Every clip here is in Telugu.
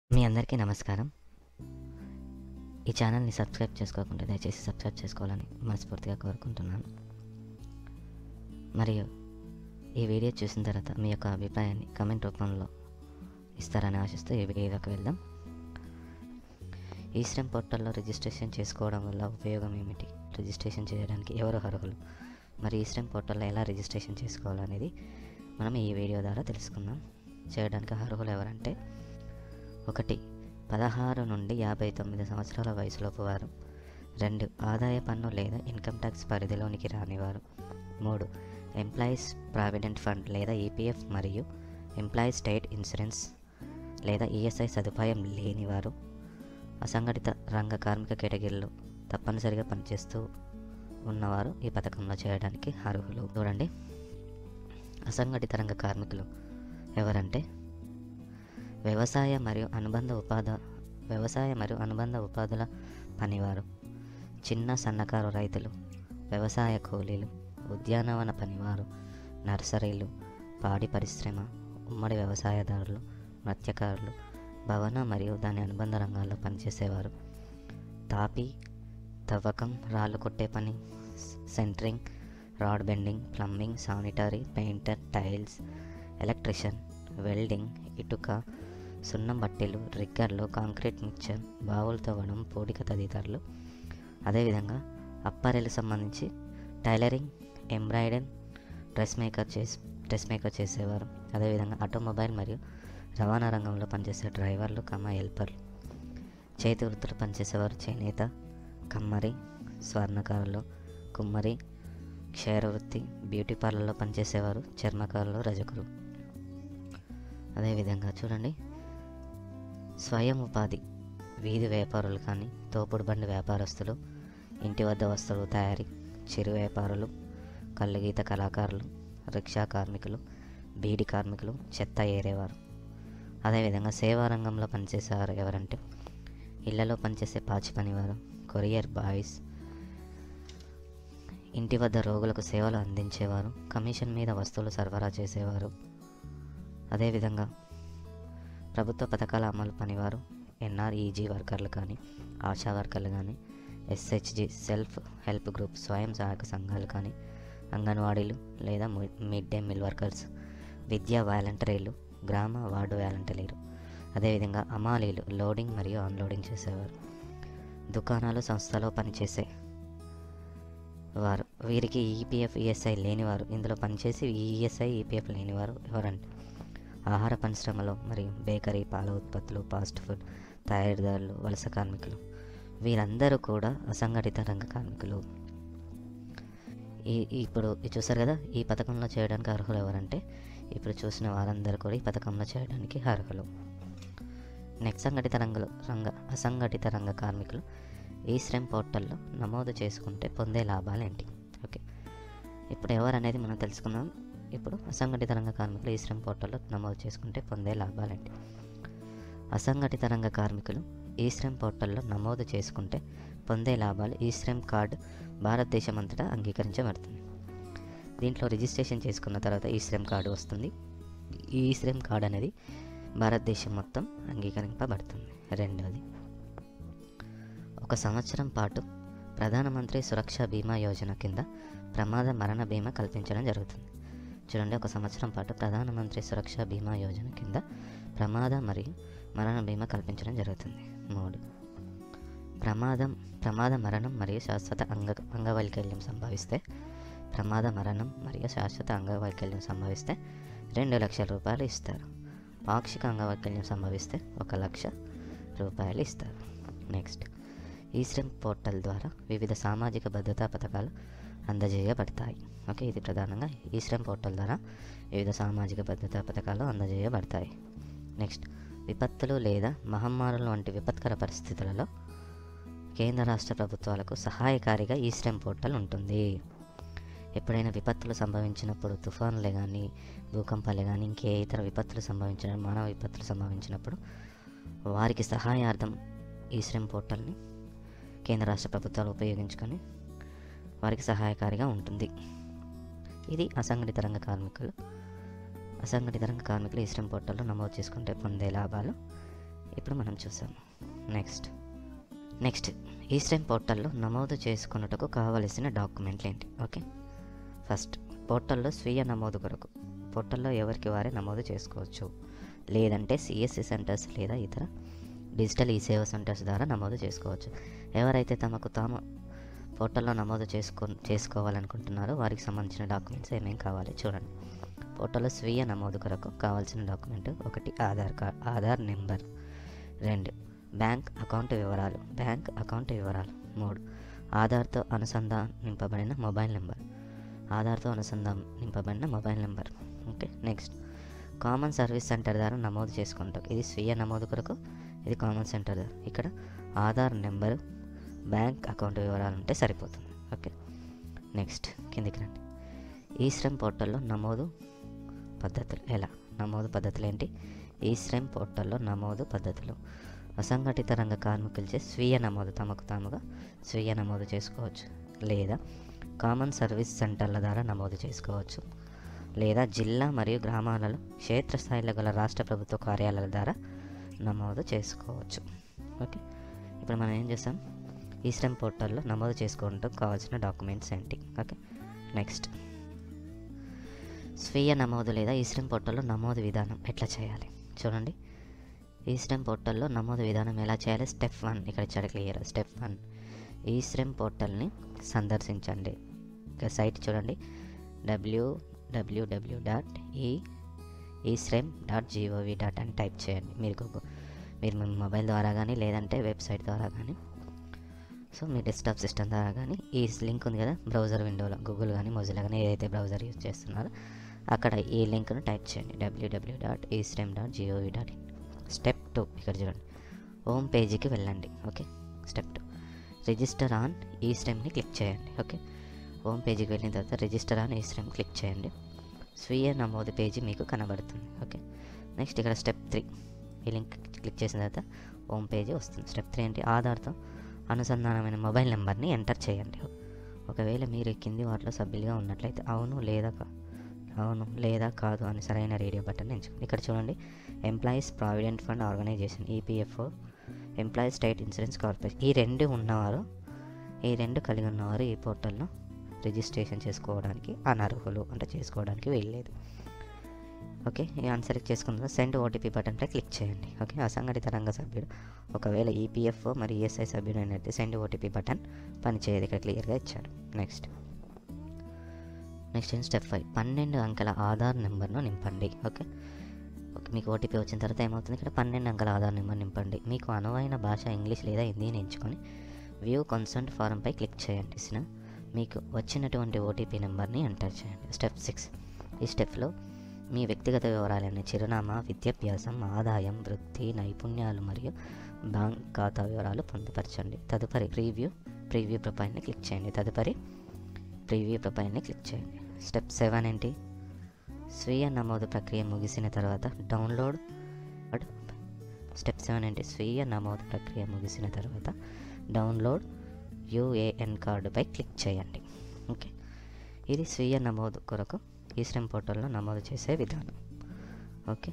మీ అందరికీ నమస్కారం ఈ ఛానల్ని సబ్స్క్రైబ్ చేసుకోకుండా దయచేసి సబ్స్క్రైబ్ చేసుకోవాలని మనస్ఫూర్తిగా కోరుకుంటున్నాను మరియు ఈ వీడియో చూసిన తర్వాత మీ యొక్క అభిప్రాయాన్ని కమెంట్ రూపంలో ఇస్తారని ఆశిస్తూ ఈ వీడియోకి వెళ్దాం ఈ శ్రమ్ పోర్టల్లో రిజిస్ట్రేషన్ చేసుకోవడం వల్ల ఉపయోగం ఏమిటి రిజిస్ట్రేషన్ చేయడానికి ఎవరు అర్హులు మరి ఈ శ్రమ్ పోర్టల్లో ఎలా రిజిస్ట్రేషన్ చేసుకోవాలనేది మనం ఈ వీడియో ద్వారా తెలుసుకుందాం చేయడానికి అర్హులు ఎవరంటే ఒకటి పదహారు నుండి యాభై తొమ్మిది సంవత్సరాల వయసులోపు వారు రెండు ఆదాయ పన్ను లేదా ఇన్కమ్ ట్యాక్స్ పరిధిలోనికి రానివారు మూడు ఎంప్లాయీస్ ప్రావిడెంట్ ఫండ్ లేదా ఈపీఎఫ్ మరియు ఎంప్లాయీస్ స్టేట్ ఇన్సూరెన్స్ లేదా ఈఎస్ఐ సదుపాయం లేనివారు అసంఘటిత రంగ కార్మిక కేటగిరీలో తప్పనిసరిగా పనిచేస్తూ ఉన్నవారు ఈ పథకంలో చేయడానికి అర్హులు చూడండి అసంఘటిత రంగ కార్మికులు ఎవరంటే వ్యవసాయ మరియు అనుబంధ ఉపాధి వ్యవసాయ మరియు అనుబంధ ఉపాధుల పనివారు చిన్న సన్నకారు రైతులు వ్యవసాయ కూలీలు ఉద్యానవన పనివారు నర్సరీలు పాడి పరిశ్రమ ఉమ్మడి వ్యవసాయదారులు మత్స్యకారులు భవన మరియు దాని అనుబంధ రంగాల్లో పనిచేసేవారు తాపి తవ్వకం రాళ్ళు కొట్టే పని centering rod bending plumbing sanitary painter tiles electrician welding ఇటుక సున్నం బట్టెలు రిగ్గర్లు కాంక్రీట్ మిక్చర్ బావులు తవ్వడం పూడిక తదితరులు అదేవిధంగా అప్పారెలకు సంబంధించి టైలరింగ్ ఎంబ్రాయిడరీ డ్రెస్ మేకర్ చేసి డ్రెస్ మేకర్ చేసేవారు అదేవిధంగా ఆటోమొబైల్ మరియు రవాణా రంగంలో పనిచేసే డ్రైవర్లు కమ్మ హెల్పర్లు చేతి వృత్తులు పనిచేసేవారు చేనేత కమ్మరి స్వర్ణకారులు కుమ్మరి క్షేర వృత్తి బ్యూటీ పార్లర్లో పనిచేసేవారు చర్మకారులు రజకులు అదేవిధంగా చూడండి స్వయం ఉపాధి వీధి వ్యాపారులు కానీ తోపుడు బండి వ్యాపారస్తులు ఇంటి వద్ద వస్తువులు తయారీ చిరు వ్యాపారులు కళ్ళుగీత కళాకారులు రిక్షా కార్మికులు బీడి కార్మికులు చెత్త ఏరేవారు అదేవిధంగా సేవా రంగంలో పనిచేసేవారు ఎవరంటే ఇళ్లలో పనిచేసే పాచి పనివారు కొరియర్ బాయ్స్ ఇంటి వద్ద రోగులకు సేవలు అందించేవారు కమిషన్ మీద వస్తువులు సరఫరా చేసేవారు అదేవిధంగా ప్రభుత్వ పథకాల అమలు పనివారు ఎన్ఆర్ఈజీ వర్కర్లు కానీ ఆశా వర్కర్లు కానీ ఎస్హెచ్జి సెల్ఫ్ హెల్ప్ గ్రూప్ స్వయం సహాయక సంఘాలు కానీ అంగన్వాడీలు లేదా మిడ్ డే మీల్ వర్కర్స్ విద్యా వాలంటీర్లు గ్రామ వార్డు వాలంటీర్లు అదేవిధంగా అమాలీలు లోడింగ్ మరియు అన్లోడింగ్ చేసేవారు దుకాణాలు సంస్థలో పనిచేసే వారు వీరికి ఈపీఎఫ్ ఈఎస్ఐ లేనివారు ఇందులో పనిచేసి ఈఎస్ఐ ఈపీఎఫ్ లేనివారు ఎవరంటే ఆహార పరిశ్రమలో మరియు బేకరీ పాల ఉత్పత్తులు ఫాస్ట్ ఫుడ్ తయారీదారులు వలస కార్మికులు వీరందరూ కూడా అసంఘటిత రంగ కార్మికులు ఈ ఇప్పుడు ఇది చూసారు కదా ఈ పథకంలో చేయడానికి అర్హులు ఎవరంటే ఇప్పుడు చూసిన వారందరూ కూడా ఈ పథకంలో చేయడానికి అర్హులు నెక్స్ట్ సంఘటిత రంగులు రంగ అసంఘటిత రంగ కార్మికులు ఈ శ్రమ్ పోర్టల్లో నమోదు చేసుకుంటే పొందే లాభాలు ఏంటి ఓకే ఇప్పుడు ఎవరు అనేది మనం తెలుసుకుందాం ఇప్పుడు అసంఘటిత రంగ కార్మికులు ఈ శ్రమ్ పోర్టల్లో నమోదు చేసుకుంటే పొందే లాభాలు ఏంటి అసంఘటిత రంగ కార్మికులు ఈ శ్రమ్ పోర్టల్లో నమోదు చేసుకుంటే పొందే లాభాలు ఈ శ్రమ్ కార్డు భారతదేశం అంతటా అంగీకరించబడుతుంది దీంట్లో రిజిస్ట్రేషన్ చేసుకున్న తర్వాత ఈ శ్రమ్ కార్డు వస్తుంది ఈ శ్రమ్ కార్డు అనేది భారతదేశం మొత్తం అంగీకరింపబడుతుంది రెండవది ఒక సంవత్సరం పాటు ప్రధానమంత్రి సురక్ష బీమా యోజన కింద ప్రమాద మరణ బీమా కల్పించడం జరుగుతుంది చూడండి ఒక సంవత్సరం పాటు ప్రధానమంత్రి సురక్ష బీమా యోజన కింద ప్రమాద మరియు మరణ బీమా కల్పించడం జరుగుతుంది మూడు ప్రమాదం ప్రమాద మరణం మరియు శాశ్వత అంగ అంగవైకల్యం సంభవిస్తే ప్రమాద మరణం మరియు శాశ్వత అంగవైకల్యం సంభవిస్తే రెండు లక్షల రూపాయలు ఇస్తారు పాక్షిక అంగవైకల్యం సంభవిస్తే ఒక లక్ష రూపాయలు ఇస్తారు నెక్స్ట్ ఈ శ్రమ్ పోర్టల్ ద్వారా వివిధ సామాజిక భద్రతా పథకాలు అందజేయబడతాయి ఓకే ఇది ప్రధానంగా ఈ శ్రమ్ పోర్టల్ ద్వారా వివిధ సామాజిక భద్రతా పథకాలు అందజేయబడతాయి నెక్స్ట్ విపత్తులు లేదా మహమ్మారులు వంటి విపత్కర పరిస్థితులలో కేంద్ర రాష్ట్ర ప్రభుత్వాలకు సహాయకారిగా ఈ శ్రమ్ పోర్టల్ ఉంటుంది ఎప్పుడైనా విపత్తులు సంభవించినప్పుడు తుఫాన్లే కానీ భూకంపాలే కానీ ఇంకే ఇతర విపత్తులు సంభవించిన మానవ విపత్తులు సంభవించినప్పుడు వారికి సహాయార్థం ఈ శ్రమ్ పోర్టల్ని కేంద్ర రాష్ట్ర ప్రభుత్వాలు ఉపయోగించుకొని వారికి సహాయకారిగా ఉంటుంది ఇది అసంఘటిత రంగ కార్మికులు అసంఘటిత రంగ కార్మికులు ఈ శ్రమ్ పోర్టల్లో నమోదు చేసుకుంటే పొందే లాభాలు ఇప్పుడు మనం చూసాము నెక్స్ట్ నెక్స్ట్ ఈస్టర్న్ పోర్టల్లో నమోదు చేసుకున్నటకు కావలసిన డాక్యుమెంట్లు ఏంటి ఓకే ఫస్ట్ పోర్టల్లో స్వీయ నమోదు కొరకు పోర్టల్లో ఎవరికి వారే నమోదు చేసుకోవచ్చు లేదంటే సిఎస్సి సెంటర్స్ లేదా ఇతర డిజిటల్ ఈ సేవ సెంటర్స్ ద్వారా నమోదు చేసుకోవచ్చు ఎవరైతే తమకు తాము పోర్టల్లో నమోదు చేసుకో చేసుకోవాలనుకుంటున్నారో వారికి సంబంధించిన డాక్యుమెంట్స్ ఏమేమి కావాలి చూడండి పోర్టల్లో స్వీయ నమోదు కొరకు కావాల్సిన డాక్యుమెంట్ ఒకటి ఆధార్ కార్డ్ ఆధార్ నెంబర్ రెండు బ్యాంక్ అకౌంట్ వివరాలు బ్యాంక్ అకౌంట్ వివరాలు మూడు ఆధార్తో అనుసంధానింపబడిన మొబైల్ నెంబర్ ఆధార్తో అనుసంధానింపబడిన mobile number okay next common service centre ద్వారా నమోదు చేసుకుంటాం ఇది స్వీయ నమోదు కొరకు ఇది కామన్ సెంటర్ ద్వారా ఇక్కడ ఆధార్ నెంబరు బ్యాంక్ అకౌంట్ వివరాలు ఉంటే సరిపోతుంది ఓకే నెక్స్ట్ కిందికి రండి ఈ శ్రమ్ పోర్టల్లో నమోదు పద్ధతులు ఎలా నమోదు పద్ధతులు ఏంటి ఈ శ్రమ్ పోర్టల్లో నమోదు పద్ధతులు అసంఘటిత రంగ కార్మికులచే స్వీయ నమోదు తమకు తాముగా స్వీయ నమోదు చేసుకోవచ్చు లేదా కామన్ సర్వీస్ సెంటర్ల ద్వారా నమోదు చేసుకోవచ్చు లేదా జిల్లా మరియు గ్రామాలలో క్షేత్రస్థాయిలో గల రాష్ట్ర ప్రభుత్వ కార్యాలయాల ద్వారా నమోదు చేసుకోవచ్చు ఓకే ఇప్పుడు మనం ఏం చేస్తాం ఈ శ్రమ్ పోర్టల్లో నమోదు చేసుకోవడానికి కావాల్సిన డాక్యుమెంట్స్ ఏంటి ఓకే నెక్స్ట్ స్వీయ నమోదు లేదా ఈ శ్రమ్ పోర్టల్లో నమోదు విధానం ఎట్లా చేయాలి చూడండి ఈ శ్రమ్ పోర్టల్లో నమోదు విధానం ఎలా చేయాలి స్టెప్ వన్ ఇక్కడ ఇచ్చాడు క్లియర్ స్టెప్ వన్ ఈ శ్రమ్ పోర్టల్ని సందర్శించండి ఇక సైట్ చూడండి W W W dot E E Shram dot G O V dot అని టైప్ చేయండి మీరు గూగు- మీరు మీ మొబైల్ ద్వారా కానీ లేదంటే వెబ్సైట్ ద్వారా కానీ సో మీ డెస్క్టాప్ సిస్టమ్ ద్వారా కానీ ఈ లింక్ ఉంది కదా బ్రౌజర్ విండోలో గూగుల్ కానీ మొజిలా కానీ ఏదైతే బ్రౌజర్ యూజ్ చేస్తున్నారో అక్కడ ఈ లింక్ను టైప్ చేయండి W W dot E Shram dot G O V dot in step two ఇక్కడ చూడండి హోమ్ పేజీకి వెళ్ళండి okay step two register on E Shram click చేయండి ఓకే హోమ్ పేజీకి వెళ్ళిన తర్వాత register on E Shram click చేయండి స్వీయ నమోదు పేజీ మీకు కనబడుతుంది ఓకే నెక్స్ట్ ఇక్కడ స్టెప్ త్రీ ఈ లింక్ క్లిక్ చేసిన తర్వాత హోమ్ పేజీ వస్తుంది స్టెప్ త్రీ అంటే ఆధార్తో అనుసంధానమైన మొబైల్ నెంబర్ని ఎంటర్ చేయండి ఒకవేళ మీరు ఈ కింది వాటిలో సభ్యులుగా ఉన్నట్లయితే అవును లేదా కా- అవును లేదా కాదు అని సరైన రేడియో బటన్ ఎంచుకోండి ఇక్కడ చూడండి employees provident fund organisation EPFO employees state insurance corporation ఈ రెండు ఉన్నవారు ఈ రెండు కలిగి ఉన్నవారు ఈ పోర్టల్లో రిజిస్ట్రేషన్ చేసుకోవడానికి అనర్హులు అంటే చేసుకోవడానికి వీల్లేదు ఓకే ఈ అన్సెలెక్ట్ చేసుకున్న తర్వాత సెండ్ ఓటీపీ బటన్పై క్లిక్ చేయండి ఓకే అసంఘటిత రంగ సభ్యుడు ఒకవేళ ఈపీఎఫ్ఓ మరియు ఈఎస్ఐ సభ్యుడు అయినట్టు సెండ్ ఓటీపీ బటన్ పనిచేయదు ఇక్కడ క్లియర్గా ఇచ్చాడు నెక్స్ట్ నెక్స్ట్ స్టెప్ ఫైవ్ పన్నెండు అంకెల ఆధార్ నెంబర్ను నింపండి ఓకే ఓకే మీకు ఓటీపీ వచ్చిన తర్వాత ఏమవుతుంది ఇక్కడ పన్నెండు అంకెల ఆధార్ నెంబర్ నింపండి మీకు అనువైన భాష ఇంగ్లీష్ లేదా హిందీని ఎంచుకొని వ్యూ కన్సెంట్ ఫారంపై క్లిక్ చేయండి ఇసిన మీకు వచ్చినటువంటి ఓటీపీ నెంబర్ని ఎంటర్ చేయండి స్టెప్ సిక్స్ ఈ స్టెప్లో మీ వ్యక్తిగత వివరాలైన చిరునామా విద్యాభ్యాసం ఆదాయం వృత్తి నైపుణ్యాలు మరియు బ్యాంక్ ఖాతా వివరాలు పొందుపరచండి తదుపరి ప్రీవ్యూ ప్రీవ్యూ ప్రొఫైల్ని క్లిక్ చేయండి తదుపరి ప్రీవ్యూ ప్రొఫైల్ని క్లిక్ చేయండి స్టెప్ సెవెన్ ఏంటి స్వీయ నమోదు ప్రక్రియ ముగిసిన తర్వాత డౌన్లోడ్ అడ్ స్టెప్ సెవెన్ ఏంటి స్వీయ నమోదు ప్రక్రియ ముగిసిన తర్వాత డౌన్లోడ్ యూఏఎన్ కార్డుపై క్లిక్ చేయండి ఓకే ఇది స్వీయ నమోదు కొరకు ఈ శ్రమ్ పోర్టల్లో నమోదు చేసే విధానం ఓకే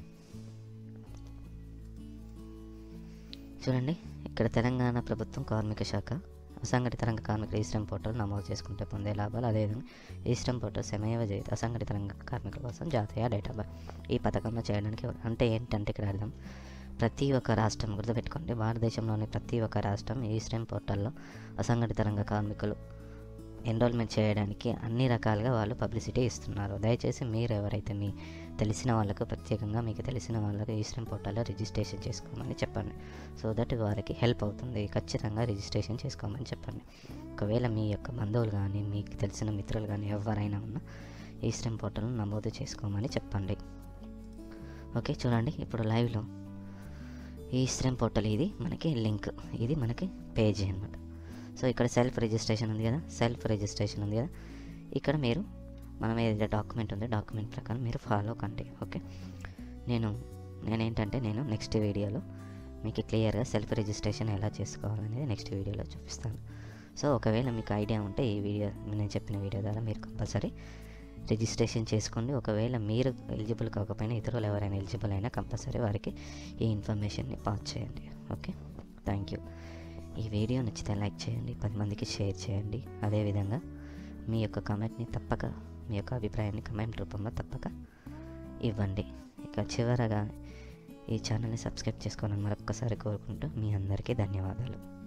చూడండి ఇక్కడ తెలంగాణ ప్రభుత్వం కార్మిక శాఖ అసంఘటిత రంగ కార్మికుల ఈ శ్రమ్ పోర్టల్ నమోదు చేసుకుంటే పొందే లాభాలు అదేవిధంగా ఈ శ్రమ్ పోర్టల్ సమయవ జయిత అసంఘటిత రంగ కార్మికుల కోసం జాతీయ డేటా ఈ పథకంలో చేయడానికి ఎవరు- అంటే ఏంటంటే ఇక్కడ అర్థం ప్రతి ఒక్క రాష్ట్రం గుర్తుపెట్టుకోండి భారతదేశంలోని ప్రతి ఒక్క రాష్ట్రం ఈ శ్రమ్ పోర్టల్లో అసంఘటిత రంగ కార్మికులు ఎన్రోల్మెంట్ చేయడానికి అన్ని రకాలుగా వాళ్ళు పబ్లిసిటీ ఇస్తున్నారు దయచేసి మీరు ఎవరైతే మీ తెలిసిన వాళ్ళకు ప్రత్యేకంగా మీకు తెలిసిన వాళ్ళకు ఈ శ్రమ్ పోర్టల్లో రిజిస్ట్రేషన్ చేసుకోమని చెప్పండి సో దట్ వారికి హెల్ప్ అవుతుంది ఖచ్చితంగా రిజిస్ట్రేషన్ చేసుకోమని చెప్పండి ఒకవేళ మీ యొక్క బంధువులు కానీ మీకు తెలిసిన మిత్రులు కానీ ఎవరైనా ఉన్నా ఈ శ్రమ్ పోర్టల్ను నమోదు చేసుకోమని చెప్పండి ఓకే చూడండి ఇప్పుడు లైవ్లో ఈ శ్రమ్ పోర్టల్ ఇది మనకి లింక్ ఇది మనకి పేజీ అనమాట సో ఇక్కడ సెల్ఫ్ రిజిస్ట్రేషన్ ఉంది కదా సెల్ఫ్ రిజిస్ట్రేషన్ ఉంది కదా ఇక్కడ మీరు మనం ఏదైతే డాక్యుమెంట్ ఉందో డాక్యుమెంట్ ప్రకారం మీరు ఫాలో కండి ఓకే నేను నేనేంటంటే నేను నెక్స్ట్ వీడియోలో మీకు క్లియర్గా సెల్ఫ్ రిజిస్ట్రేషన్ ఎలా చేసుకోవాలనేది నెక్స్ట్ వీడియోలో చూపిస్తాను సో ఒకవేళ మీకు ఐడియా ఉంటే ఈ వీడియో నేను చెప్పిన వీడియో ద్వారా మీరు కంపల్సరీ రిజిస్ట్రేషన్ చేసుకోండి ఒకవేళ మీరు ఎలిజిబుల్ కాకపోయినా ఇతరులు ఎవరైనా ఎలిజిబుల్ అయినా కంపల్సరీ వారికి ఈ ఇన్ఫర్మేషన్ని పాస్ చేయండి ఓకే థ్యాంక్ యూ ఈ వీడియో నచ్చితే లైక్ చేయండి పది మందికి షేర్ చేయండి అదేవిధంగా మీ యొక్క కామెంట్ని తప్పక మీ యొక్క అభిప్రాయాన్ని కమెంట్ రూపంలో తప్పక ఇవ్వండి ఇక చివరగా ఈ ఛానల్ని సబ్స్క్రైబ్ చేసుకోవాలని మరొకసారి కోరుకుంటూ మీ అందరికీ ధన్యవాదాలు